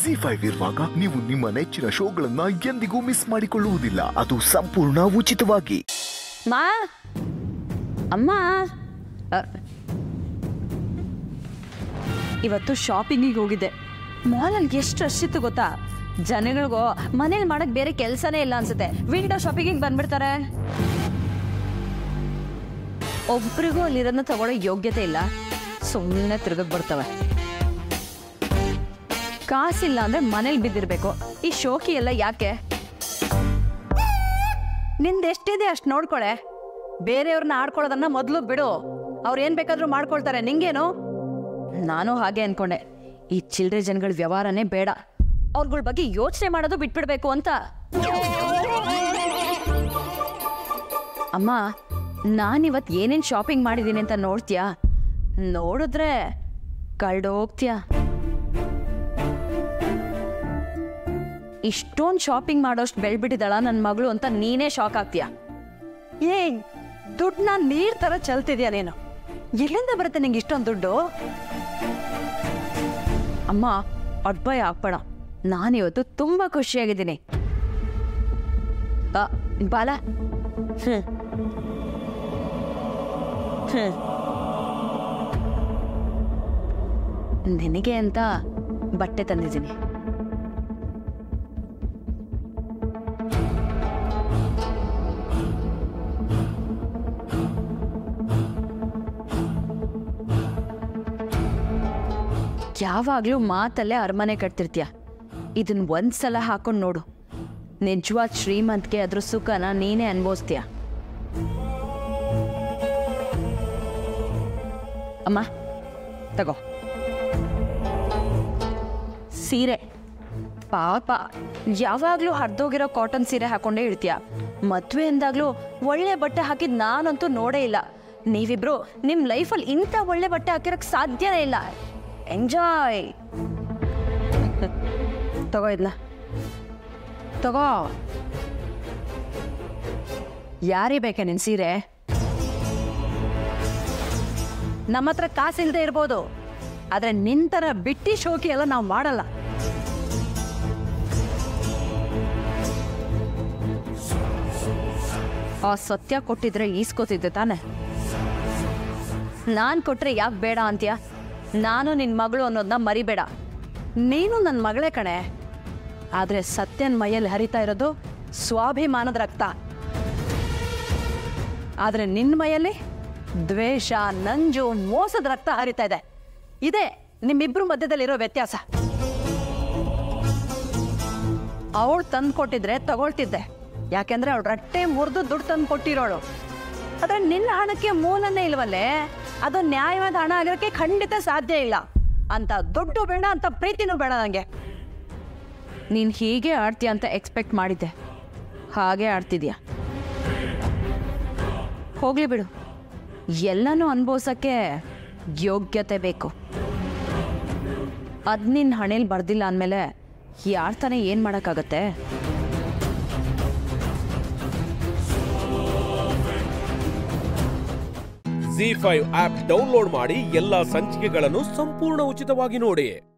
G five ಇರುವಾಗ ನೀವು ನಿಮ್ಮ ನೆಚ್ಚಿನ ಶೋಗಳನ್ನ ಎಂದಿಗೂ ಮಿಸ್ ಮಾಡಿಕೊಳ್ಳುವುದಿಲ್ಲ ಅದು ಸಂಪೂರ್ಣ ಉಚಿತವಾಗಿ ಮಾ ಅಮ್ಮ ಅ, ಇವತ್ತು ಶಾಪಿಂಗಿಗೆ ಹೋಗಿದ್ದೆ ಮಾಲಲ್ಲಿ ಎಷ್ಟು ರಶ್ ಇತ್ತು ಗೊತ್ತಾ ಜನಗಳಿಗೂ ಮನೇಲಿ ಮಾಡಕ್ ಬೇರೆ ಕೆಲಸನೇ ಇಲ್ಲ ಅನ್ಸುತ್ತೆ ವಿಂಡೋ ಶಾಪಿಂಗಿಗೆ ಬಂದ್ಬಿಡ್ತಾರೆ ಒಬ್ರಿಗೂ ಅಲ್ಲಿರೋದನ್ನ ತಗೊಳ್ಳೋ ಯೋಗ್ಯತೆ ಇಲ್ಲ ಸುಮ್ಮನೆ ತಿರ್ಗಕ್ ಬರ್ತವೆ ಕಾಸಿಲ್ಲ ಅಂದ್ರೆ ಮನೇಲಿ ಬಿದ್ದಿರ್ಬೇಕು ಈ ಶೋಕಿ ಎಲ್ಲ ಯಾಕೆ ನಿಂದ ಎಷ್ಟಿದೆ ಅಷ್ಟು ನೋಡ್ಕೊಳೆ ಬೇರೆಯವ್ರನ್ನ ಆಡ್ಕೊಳ್ಳೋದನ್ನ ಮೊದಲು ಬಿಡು ಅವ್ರು ಏನ್ ಬೇಕಾದ್ರೂ ಮಾಡ್ಕೊಳ್ತಾರೆ ನಿಂಗೇನು ನಾನು ಹಾಗೆ ಅನ್ಕೊಂಡೆ ಈ ಚಿಲ್ಡ್ರೆ ಜನಗಳ ವ್ಯವಹಾರನೇ ಬೇಡ ಅವ್ರಗಳ ಬಗ್ಗೆ ಯೋಚನೆ ಮಾಡೋದು ಬಿಟ್ಬಿಡ್ಬೇಕು ಅಂತ ಅಮ್ಮ ನಾನಿವತ್ ಏನೇನ್ ಶಾಪಿಂಗ್ ಮಾಡಿದ್ದೀನಿ ಅಂತ ನೋಡ್ತೀಯಾ ನೋಡಿದ್ರೆ ಕಳ್ದೋಗ್ತೀಯಾ ಇಷ್ಟೊಂದು ಶಾಪಿಂಗ್ ಮಾಡೋಷ್ಟು ಬೆಳ್ಬಿಟ್ಟಿದ್ದಾಳ ನನ್ನ ಮಗಳು ಅಂತ ನೀನೇ ಶಾಕ್ ಆಗ್ತೀಯ ಏ ದುಡ್ಡನ್ನ ನೀರ್ ತರ ಚಲ್ತಿದ್ಯಾ ನೀನು ಎಲ್ಲಿಂದ ಬರುತ್ತೆ ನಿಂಗೆ ಇಷ್ಟೊಂದು ದುಡ್ಡು ಅಮ್ಮ ಅಡ್ಬಾಯ್ ಹಾಕ್ಬೇಡ ನಾನಿವತ್ತು ತುಂಬಾ ಖುಷಿಯಾಗಿದ್ದೀನಿ ಆ, ಬಾಲ ಹ್ಮ್. ಹ್ಮ್. ನಿನಗೆ ಅಂತ ಬಟ್ಟೆ ತಂದಿದ್ದೀನಿ ಯಾವಾಗ್ಲೂ ಮಾತಲ್ಲೇ ಅರಮನೆ ಕಟ್ತಿರ್ತೀಯ ಇದನ್ನ ಒಂದ್ಸಲ ಹಾಕೊಂಡು ನೋಡು ನಿಜವಾದ ಶ್ರೀಮಂತ್ಗೆ ಅದ್ರ ಸುಖನ ನೀನೇ ಅನ್ಭವಿಸ್ತೀಯ ಅಮ್ಮ ತಗೋ ಸೀರೆ ಪಾಪ ಯಾವಾಗ್ಲೂ ಹರಿದೋಗಿರೋ ಕಾಟನ್ ಸೀರೆ ಹಾಕೊಂಡೇ ಇರ್ತೀಯ ಮದ್ವೆ ಅಂದಾಗ್ಲೂ ಒಳ್ಳೆ ಬಟ್ಟೆ ಹಾಕಿದ್ ನಾನಂತೂ ನೋಡೇ ಇಲ್ಲ ನೀವಿಬ್ರು ನಿಮ್ ಲೈಫಲ್ಲಿ ಇಂಥ ಒಳ್ಳೆ ಬಟ್ಟೆ ಹಾಕಿರಕ್ ಸಾಧ್ಯನೇ ಇಲ್ಲ ಎಂಜಾಯ್ ತಗೋ ಇದನ್ನ ತಗೋ ಯಾರೇ ಬೇಕೆ ನಿನ್ ಸೀರೆ ನಮ್ಮ ಹತ್ರ ಕಾಸಿಲ್ದೆ ಇರ್ಬೋದು ಆದ್ರೆ ನಿಂತರ ಬಿಟ್ಟಿ ಶೋಕಿ ಎಲ್ಲ ನಾವು ಮಾಡಲ್ಲ ಆ ಸತ್ಯ ಕೊಟ್ಟಿದ್ರೆ ಈಸ್ಕೋತಿದ್ದೆ ತಾನೆ ನಾನ್ ಕೊಟ್ರೆ ಯಾಕೆ ಬೇಡ ಅಂತ್ಯ ನಾನು ನಿನ್ ಮಗಳು ಅನ್ನೋದನ್ನ ಮರಿಬೇಡ ನೀನು ನನ್ನ ಮಗಳೇ ಕಣೆ ಆದ್ರೆ ಸತ್ಯನ್ ಮೈಯಲ್ಲಿ ಹರಿತಾ ಇರೋದು ಸ್ವಾಭಿಮಾನದ ರಕ್ತ ಆದ್ರೆ ನಿನ್ನ ಮೈಯಲ್ಲಿ ದ್ವೇಷ ನಂಜು ಮೋಸದ ರಕ್ತ ಹರಿತಾ ಇದೆ ಇದೇ ನಿಮ್ಮಿಬ್ರು ಮಧ್ಯದಲ್ಲಿರೋ ವ್ಯತ್ಯಾಸ ಅವಳು ತಂದು ಕೊಟ್ಟಿದ್ರೆ ತಗೊಳ್ತಿದ್ದೆ ಯಾಕೆಂದ್ರೆ ಅವಳು ರಟ್ಟೆ ಮುರಿದು ದುಡ್ಡು ತಂದು ಕೊಟ್ಟಿರೋಳು ಆದ್ರೆ ನಿನ್ನ ಹಣಕ್ಕೆ ಮೂಲನೇ ಇಲ್ವಲ್ಲೇ ಅದು ನ್ಯಾಯವಾದ ಹಣ ಆಗಿರೋಕ್ಕೆ ಖಂಡಿತ ಸಾಧ್ಯ ಇಲ್ಲ ಅಂತ ದುಡ್ಡು ಬೇಡ ಅಂತ ಪ್ರೀತಿನೂ ಬೇಡ ನನಗೆ ನೀನು ಹೀಗೆ ಆಡ್ತೀಯ ಅಂತ ಎಕ್ಸ್ಪೆಕ್ಟ್ ಮಾಡಿದ್ದೆ ಹಾಗೆ ಆಡ್ತಿದ್ಯಾ ಹೋಗ್ಲಿ ಬಿಡು ಎಲ್ಲನೂ ಅನುಭವಿಸೋಕ್ಕೆ ಯೋಗ್ಯತೆ ಬೇಕು ಅದ್ ನಿನ್ನ ಹಣೆಯಲ್ಲಿ ಬರ್ದಿಲ್ಲ ಅಂದಮೇಲೆ ಯಾರ ತಾನೇ ಏನು ಮಾಡೋಕ್ಕಾಗತ್ತೆ ಜಿ ಫೈವ್ ಆಪ್ ಡೌನ್ಲೋಡ್ ಮಾಡಿ ಎಲ್ಲಾ ಸಂಚಿಕೆಗಳನ್ನು ಸಂಪೂರ್ಣ ಉಚಿತವಾಗಿ ನೋಡಿ